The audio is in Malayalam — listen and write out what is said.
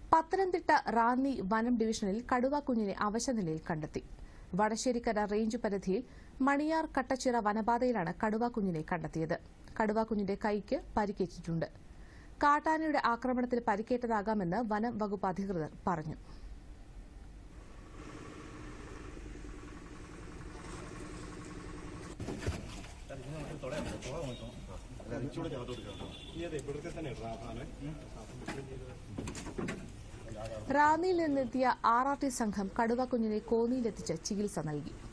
പത്തനംതിട്ട റാന്നി വനം ഡിവിഷനിൽ കടുവ കുഞ്ഞിനെ അവശനിലയിൽ കണ്ടെത്തി വടശ്ശേരിക്കര റേഞ്ച് പരിധിയിൽ മണിയാർ കട്ടച്ചിറ വനപാതയിലാണ് കടുവ കുഞ്ഞിനെ കണ്ടെത്തിയത് കടുവ കുഞ്ഞിന്റെ കൈക്ക് പരിക്കേറ്റിട്ടുണ്ട് കാട്ടാനയുടെ ആക്രമണത്തിൽ പരിക്കേറ്റതാകാമെന്ന് വനം വകുപ്പ് അധികൃതർ പറഞ്ഞു റാന്നിയിൽ നിന്നെത്തിയ ആർ ആർ ടി സംഘം കടുവ കുഞ്ഞിനെ കോന്നിയിലെത്തിച്ച് ചികിത്സ നൽകി